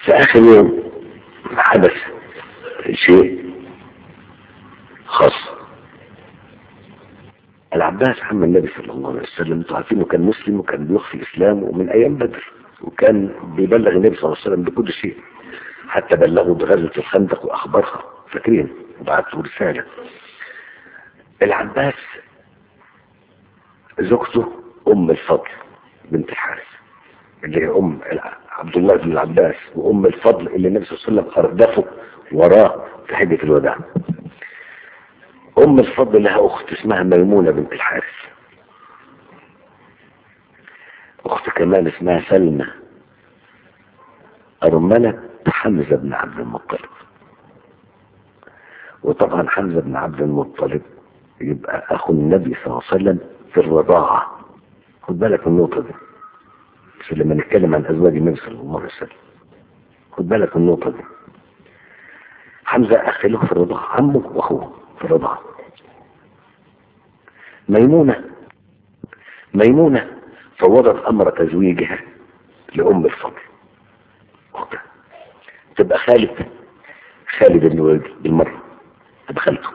في اخر يوم حدث شيء خاص العباس عم النبي صلى الله عليه وسلم انتوا عارفين انه كان مسلم وكان بيخفي الاسلام ومن ايام بدر وكان بيبلغ النبي صلى الله عليه وسلم بكل شيء حتى بلغوا بغزوة الخندق واخبارها فاكرين وبعت له رسالة العباس زوجته ام الفضل بنت الحارث اللي هي ام عبد الله بن العباس وام الفضل اللي النبي صلى الله عليه وسلم اردفه وراه في حجة الوداع ام الفضل لها اخت اسمها ميمونة بنت الحارث اخت كمان اسمها سلمى ارملة حمزة بن عبد المطلب وطبعا حمزة بن عبد المطلب يبقى اخو النبي صلى الله عليه وسلم في الرضاعة خد بالك من النقطة دي مش لما نتكلم عن ازواج النبي صلى الله عليه وسلم خد بالك من النقطة دي حمزة اخ له في الرضاعة عمه واخوه في الرضاعة ميمونة ميمونة فوضت امر تزويجها لام الفضل اختها تبقى خالد خالد بن وليد بالمرة تبقى خالته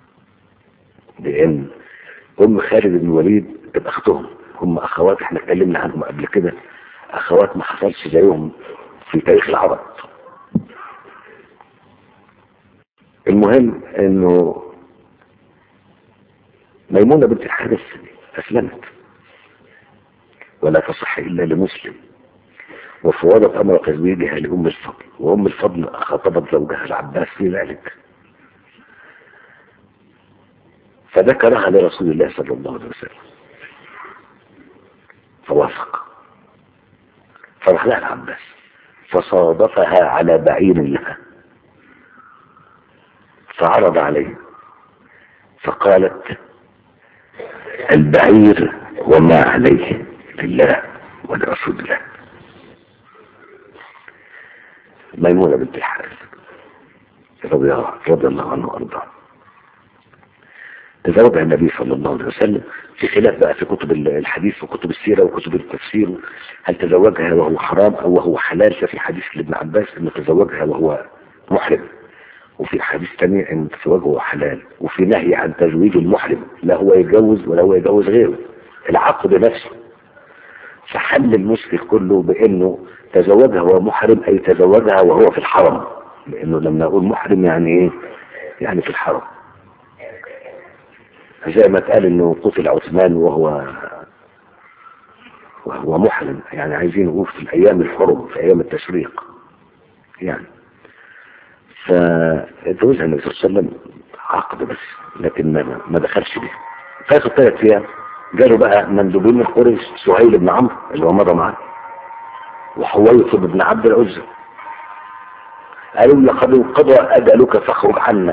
لان ام خالد بن الوليد تبقى اختهم هم اخوات احنا اتكلمنا عنهم قبل كده اخوات ما حصلش زيهم في تاريخ العرب المهم انه ميمونة بنت الحارث اسلمت ولا تصح الا لمسلم وفوضت امر تزويجها لام الفضل وام الفضل خطبت زوجها العباس في ذلك فذكرها لرسول الله صلى الله عليه وسلم فوافق فراح لها العباس فصادفها على بعير لها فعرض عليه فقالت البعير وما عليه لله ولرسول الله ميمونة بنت الحارث رضي الله رضي الله عنه وارضاه تزوج النبي صلى الله عليه وسلم في خلاف بقى في كتب الحديث وكتب السيرة وكتب التفسير هل تزوجها وهو حرام او وهو حلال ففي حديث لابن عباس انه تزوجها وهو محرم وفي حديث تاني ان تزوجه وهو حلال وفي نهي عن تزويج المحرم لا هو يتجوز ولا هو يتجوز غيره العقد نفسه فحل المشكل كله بانه تزوجها وهو محرم اي تزوجها وهو في الحرم لانه لما نقول محرم يعني ايه يعني في الحرم زي ما اتقال انه قتل عثمان وهو وهو محرم يعني عايزين نقول في الايام الحرم في ايام التشريق يعني فاتجوزها النبي صلى الله عليه وسلم عقد بس لكن ما, ما دخلش بيه فاتوا ثلاث ايام جاله بقى مندوبين من قريش سهيل بن عمرو اللي هو مضى معاه وحويص بن عبد العزى قالوا لقد انقضى اجلك فاخرج عنا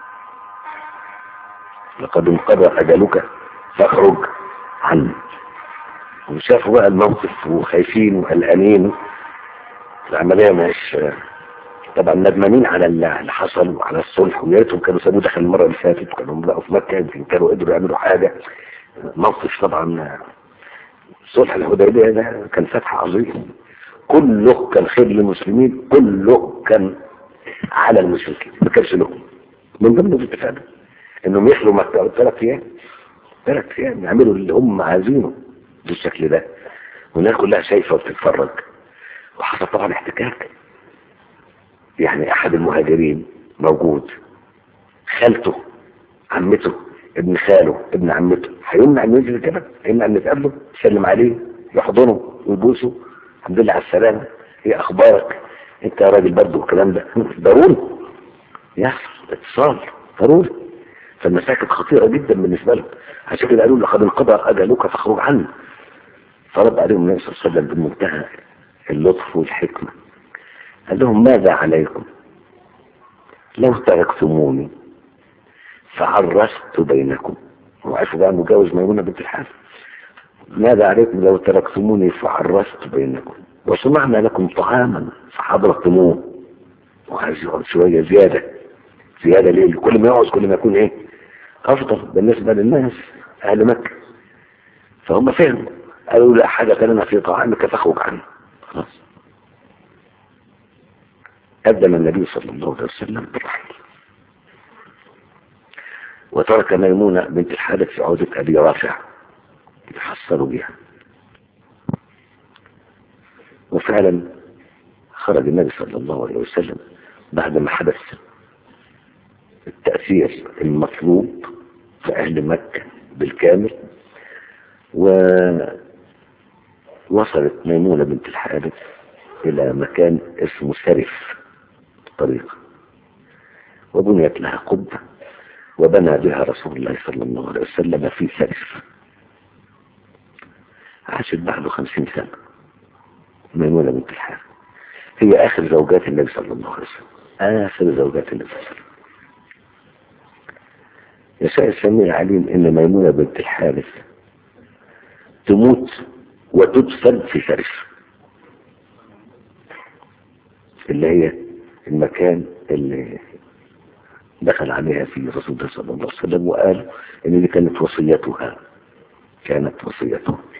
لقد انقضى اجلك فاخرج عنا وشافوا بقى الموقف وخايفين وقلقانين العمليه مش طبعا ندمانين على اللي حصل وعلى الصلح ويا ريتهم كانوا سابوه دخل المره اللي فاتت وكانوا بقوا في مكه يمكن كانوا قدروا يعملوا حاجه موقف طبعا صلح الحديبيه ده كان فتح عظيم كله كان خير للمسلمين كله كان على المشركين ما كانش لهم من ضمن الاتفاق انهم يخلوا مكه ثلاث ايام ثلاث ايام يعملوا اللي هم عايزينه بالشكل ده والناس كلها شايفه وبتتفرج وحصل طبعا احتكاك يعني احد المهاجرين موجود خالته عمته ابن خاله ابن عمته هيمنع انه ينزل كده هيمنع ان يتقابله يسلم عليه يحضنه ويبوسه الحمد لله على السلامه ايه اخبارك انت يا راجل برضه والكلام ده ضروري يحصل اتصال ضروري فالمساكن خطيره جدا بالنسبه لهم عشان كده قالوا لقد انقضى اجلك فاخرج عنه فرد عليهم النبي صلى الله عليه وسلم بمنتهى اللطف والحكمه قال لهم ماذا عليكم لو تركتموني فعرست بينكم وعرفوا بقى مجوز ميمونة بنت الحارث ماذا عليكم لو تركتموني فعرست بينكم وصنعنا لكم طعاما فحضرتموه وعايز يقعد شوية زيادة زيادة ليه كل ما يقعد كل ما يكون ايه افضل بالنسبة للناس اهل مكة فهم فهموا قالوا لا حاجة لنا في طعامك فاخرج عنه خلاص أذن النبي صلى الله عليه وسلم بالرحيل وترك ميمونة بنت الحارث في عودة أبي رافع يحصلوا بها وفعلا خرج النبي صلى الله عليه وسلم بعد ما حدث التأثير المطلوب في أهل مكة بالكامل ووصلت ميمونة بنت الحارث إلى مكان اسمه سرف طريق وبنيت لها قبة وبنى بها رسول الله صلى الله عليه وسلم في سرف عاشت بعده خمسين سنة ميمونة بنت الحارث هي آخر زوجات النبي صلى الله عليه وسلم آخر زوجات النبي صلى الله عليه وسلم يشاء السميع العليم ان ميمونة بنت الحارث تموت وتدفن في سرف اللي هي المكان اللي دخل عليها فيه رسول الله صلى الله عليه وسلم وقال ان دي كانت وصيتها كانت وصيته